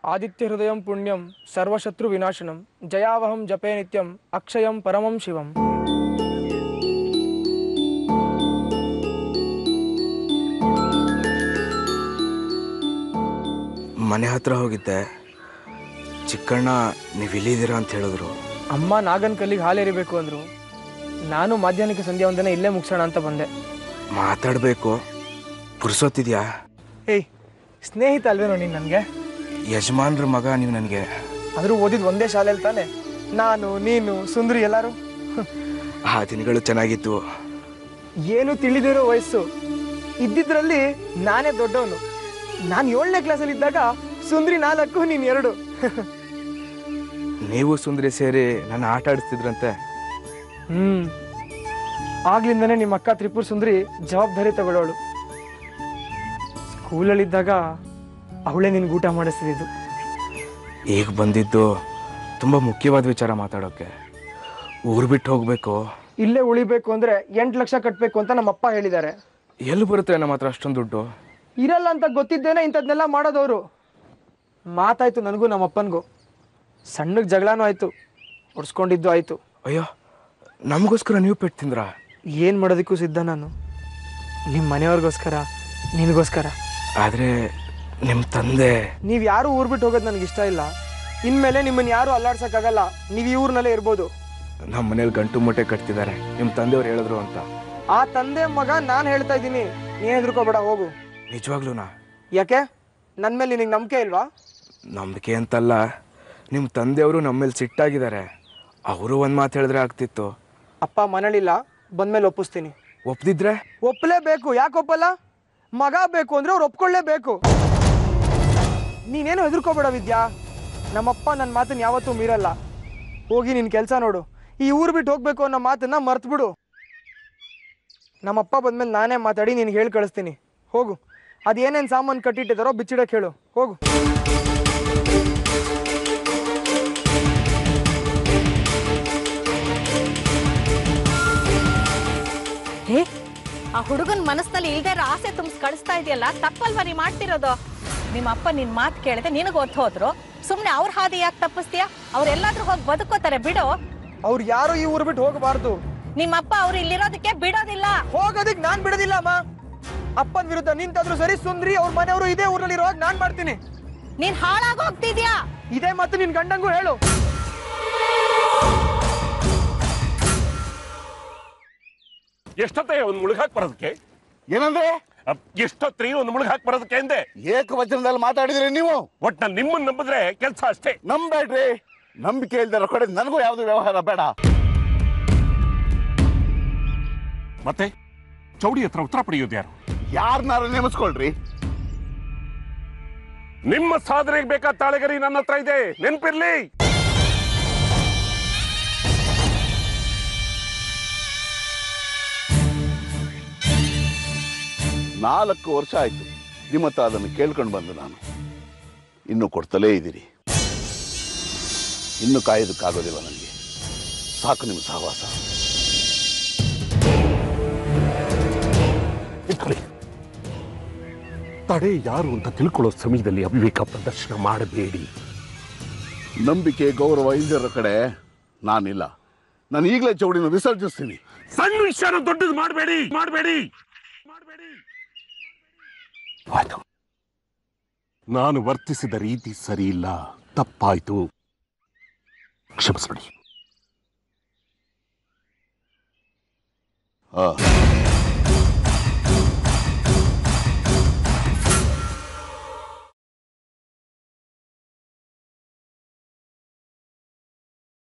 ಆದಿತ್ಯ ಹೃದಯಂ ಪುಣ್ಯಂ ಸರ್ವಶತ್ರು ವಿನಾಶನಂ ಜಯಾವಹಂ ಜಪೇ ನಿತ್ಯಂ ಅಕ್ಷಯಂ ಪರಮಂ ಶಿವಂ ಮನೆ ಹತ್ರ ಹೋಗಿದ್ದೆ ಚಿಕ್ಕಣ್ಣ ನೀವು ಇಲ್ಲಿದ್ದೀರಾ ಅಂತ ಹೇಳಿದ್ರು ಅಮ್ಮ ನಾಗನ್ ಕಲ್ಲಿಗೆ ಹಾಲೇರಿಬೇಕು ಅಂದ್ರು ನಾನು ಮಾಧ್ಯಾಹ್ನಕ್ಕೆ ಸಂಧ್ಯಾ ಒಂದನೇ ಇಲ್ಲೇ ಮುಗಿಸೋಣ ಅಂತ ಬಂದೆ ಮಾತಾಡಬೇಕು ಪುರ್ಸೊತ್ತಿದ್ಯಾ ಏಯ್ ಸ್ನೇಹಿತ ಅಲ್ವೇನೋ ನೀನು ನನಗೆ ಯಜಮಾನ್ರ ಮಗ ನೀವು ನನಗೆ ಆದರೂ ಓದಿದ್ ಒಂದೇ ಶಾಲೆಯಲ್ಲಿ ತಾನೆ ನಾನು ನೀನು ಸುಂದ್ರಿ ಎಲ್ಲರೂ ಆ ದಿನಗಳು ಚೆನ್ನಾಗಿತ್ತು ಏನು ತಿಳಿದಿರೋ ವಯಸ್ಸು ಇದ್ದಿದ್ರಲ್ಲಿ ನಾನೇ ದೊಡ್ಡವನು ನಾನು ಏಳನೇ ಕ್ಲಾಸಲ್ಲಿ ಇದ್ದಾಗ ಸುಂದ್ರಿ ನಾಲ್ಕು ನೀನು ಎರಡು ನೀವು ಸುಂದರಿ ಸೇರಿ ನನ್ನ ಆಟ ಆಡಿಸ್ತಿದ್ರಂತೆ ಹ್ಮ್ ಆಗ್ಲಿಂದನೇ ನಿಮ್ಮ ಅಕ್ಕ ತ್ರಿಪುರ ಸುಂದ್ರಿ ಜವಾಬ್ದಾರಿ ತಗೊಳ್ಳೋಳು ಸ್ಕೂಲಲ್ಲಿದ್ದಾಗ ಅವಳೇ ನಿನ್ಗೆ ಊಟ ಮಾಡಿಸ್ತಿದ್ದು ಈಗ ಬಂದಿದ್ದು ತುಂಬ ಮುಖ್ಯವಾದ ವಿಚಾರ ಮಾತಾಡೋಕ್ಕೆ ಊರು ಬಿಟ್ಟು ಹೋಗಬೇಕು ಇಲ್ಲೇ ಉಳಿಬೇಕು ಅಂದ್ರೆ ಎಂಟು ಲಕ್ಷ ಕಟ್ಟಬೇಕು ಅಂತ ನಮ್ಮಪ್ಪ ಹೇಳಿದ್ದಾರೆ ಎಲ್ಲಿ ಬರುತ್ತೆ ನಮ್ಮ ಹತ್ರ ಅಷ್ಟೊಂದು ದುಡ್ಡು ಇರಲ್ಲ ಅಂತ ಗೊತ್ತಿದ್ದೇನೆ ಇಂಥದ್ನೆಲ್ಲ ಮಾಡೋದವರು ಮಾತಾಯ್ತು ನನಗೂ ನಮ್ಮಪ್ಪನಿಗೂ ಸಣ್ಣಗೆ ಜಗಳನೂ ಆಯ್ತು ಹೊಡ್ಸ್ಕೊಂಡಿದ್ದು ಆಯ್ತು ಅಯ್ಯೋ ನಮಗೋಸ್ಕರ ನೀವು ಪೆಟ್ಟು ತಿಂದ್ರಾ ಏನು ಮಾಡೋದಕ್ಕೂ ಸಿದ್ಧ ನಾನು ನಿಮ್ಮ ಮನೆಯವ್ರಿಗೋಸ್ಕರ ನಿನಗೋಸ್ಕರ ಆದರೆ ನಿಮ್ಮ ತಂದೆ ನೀವು ಯಾರು ಊರ್ ಬಿಟ್ಟು ಹೋಗೋದು ನನಗೆ ಇಷ್ಟ ಇಲ್ಲ ಇನ್ಮೇಲೆ ನಿಮ್ಮನ್ನ ಯಾರು ಅಲ್ಲಾಡ್ಸಕ್ಕಾಗಲ್ಲ ನೀವು ಈ ಊರಿನಲ್ಲೇ ಇರ್ಬೋದು ನಮ್ಮ ಮನೇಲಿ ಗಂಟು ಮೂಟೆ ಕಟ್ತಿದ್ದಾರೆ ನಿಮ್ಮ ತಂದೆಯವ್ರು ಹೇಳಿದ್ರು ಅಂತ ಆ ತಂದೆ ಮಗ ನಾನು ಹೇಳ್ತಾ ಇದ್ದೀನಿ ನೀನು ಹೆದರ್ಕೋಬೇಡ ಹೋಗು ನಿಜವಾಗ್ಲೂನಾ ಯಾಕೆ ನನ್ನ ಮೇಲೆ ನಿನಗೆ ನಂಬಿಕೆ ಇಲ್ವಾ ನಂಬಿಕೆ ಅಂತಲ್ಲ ನಿಮ್ಮ ತಂದೆಯವರು ನಮ್ಮ ಮೇಲೆ ಸಿಟ್ಟಾಗಿದ್ದಾರೆ ಅವರು ಒಂದು ಮಾತು ಹೇಳಿದ್ರೆ ಆಗ್ತಿತ್ತು ಅಪ್ಪ ಮನೇಲಿಲ್ಲ ಬಂದ್ಮೇಲೆ ಒಪ್ಪಿಸ್ತೀನಿ ಒಪ್ದಿದ್ರೆ ಒಪ್ಪಲೇಬೇಕು ಯಾಕೆ ಒಪ್ಪಲ್ಲ ಮಗ ಬೇಕು ಅಂದ್ರೆ ಅವ್ರು ಒಪ್ಕೊಳ್ಳೇಬೇಕು ನೀನೇನು ಹೆದರ್ಕೋಬೇಡ ವಿದ್ಯಾ ನಮ್ಮಪ್ಪ ನನ್ನ ಮಾತನ್ನ ಯಾವತ್ತೂ ಮೀರಲ್ಲ ಹೋಗಿ ನಿನ್ನ ಕೆಲಸ ನೋಡು ಈ ಊರು ಬಿಟ್ಟು ಹೋಗ್ಬೇಕು ಅನ್ನೋ ಮಾತನ್ನ ಮರ್ತು ಬಿಡು ನಮ್ಮಪ್ಪ ಬಂದ್ಮೇಲೆ ನಾನೇ ಮಾತಾಡಿ ನಿನ್ಗೆ ಹೇಳಿ ಕಳಿಸ್ತೀನಿ ಹೋಗು ಅದೇನೇನು ಸಾಮಾನು ಕಟ್ಟಿಟ್ಟಿದಾರೋ ಬಿಚ್ಚಿಡಕ್ಕೆ ಹೇಳು ಹೋಗು ಹೇ ಆ ಹುಡುಗನ ಮನಸ್ಸಿನಲ್ಲಿ ಇಲ್ದೇ ಇರೋ ಆಸೆ ತುಂಬಿಸ್ ಕಳಿಸ್ತಾ ಇದೆಯಲ್ಲ ತಪ್ಪಲ್ವಾ ನೀ ಮಾಡ್ತಿರೋದು ನಿಮ್ಮ ಅಪ್ಪ ನಿನ್ ಮಾತು ಕೇಳಿದೆ ನಿನಗೆ ಒತ್ತು ಹೋದ್ರು ಸುಮ್ನೆ ಅವ್ರ ಹಾದಿ ಯಾಕೆ ತಪ್ಪಿಸ್ತೀಯ ಅವ್ರೆಲ್ಲಾದ್ರೂ ಹೋಗಿ ಬದುಕೋತಾರೆ ಬಿಡು ಅವ್ರು ಯಾರು ಈ ಊರು ಬಿಟ್ಟು ಹೋಗಬಾರ್ದು ನಿಮ್ಮಪ್ಪ ಅವ್ರು ಇಲ್ಲಿರೋದಕ್ಕೆ ಬಿಡೋದಿಲ್ಲ ಹೋಗೋದಕ್ಕೆ ನಾನ್ ಬಿಡೋದಿಲ್ಲ ಅಮ್ಮ ಅಪ್ಪನ ವಿರುದ್ಧ ನಿಂತಾದ್ರೂ ಸರಿ ಸುಂದ್ರಿ ಅವ್ರ ಮನೆಯವರು ಇದೇ ಊರಲ್ಲಿ ಇರುವಾಗ ನಾನ್ ಮಾಡ್ತೀನಿ ನೀನ್ ಹಾಳಾಗ್ ಹೋಗ್ತಿದ್ಯಾ ಇದೇ ಮತ್ತು ನಿನ್ ಗಂಡಂಗೂ ಹೇಳು ಎಷ್ಟೊತ್ತೆ ಒಂದು ಮುಳುಗಾಕ್ ಬರೋದಕ್ಕೆ ಏನಂದ್ರೆ ಅಪ್, ಎಷ್ಟೊತ್ರಿ ಒಂದು ಮುಳುಗಾಕ್ ಬರೋದಕ್ಕೆ ಅಂದೆ ಏಕವಚನದಲ್ಲಿ ಮಾತಾಡಿದ್ರಿ ನೀವು ಒಟ್ ನಾನು ನಿಮ್ಮನ್ನ ನಂಬಿದ್ರೆ ಕೆಲಸ ಅಷ್ಟೇ ನಂಬೇಡ್ರಿ ನಂಬಿಕೆ ಇಲ್ದಿರೋ ಕಡೆ ನನಗೂ ಯಾವ್ದು ವ್ಯವಹಾರ ಬೇಡ ಮತ್ತೆ ಚೌಡಿ ಹತ್ರ ಉತ್ತರ ಪಡೆಯೋದು ಯಾರು ಯಾರನ್ನಾರು ನೇಮಿಸ್ಕೊಳ್ರಿ ನಿಮ್ಮ ಸಾಧನೆಗೆ ಬೇಕಾದ ತಾಳೆಗರಿ ನನ್ನ ಹತ್ರ ಇದೆ ನೆನ್ಪಿರ್ಲಿ ನಾಲ್ಕು ವರ್ಷ ಆಯ್ತು ನಿಮ್ಮ ಹತ್ರ ಅದನ್ನು ಕೇಳ್ಕೊಂಡು ಬಂದು ನಾನು ಇನ್ನು ಕೊಡ್ತಲೇ ಇದ್ದೀರಿ ಇನ್ನು ಕಾಯೋದಕ್ಕಾಗೋದಿಲ್ಲ ನನಗೆ ಸಾಕು ನಿಮ್ಮ ಸಹವಾಸ ಇಟ್ಕೊಳ್ಳಿ ತಡೆ ಯಾರು ಅಂತ ತಿಳ್ಕೊಳ್ಳೋ ಸಮಯದಲ್ಲಿ ಅವಿವೇಕ ಪ್ರದರ್ಶನ ಮಾಡಬೇಡಿ ನಂಬಿಕೆ ಗೌರವ ಇಲ್ದಿರೋ ಕಡೆ ನಾನಿಲ್ಲ ನಾನು ಈಗಲೇ ಚೌಡಿನ ವಿಸರ್ಜಿಸ್ತೀನಿ ಸಣ್ಣ ವಿಷಯನ ದೊಡ್ಡದು ಮಾಡಬೇಡಿ ಮಾಡಬೇಡಿ ಮಾಡಬೇಡಿ ಆಯ್ತು ನಾನು ವರ್ತಿಸಿದ ರೀತಿ ಸರಿ ಇಲ್ಲ ತಪ್ಪಾಯ್ತು ಕ್ಷಮಿಸ್ಬಿಡಿ ಆ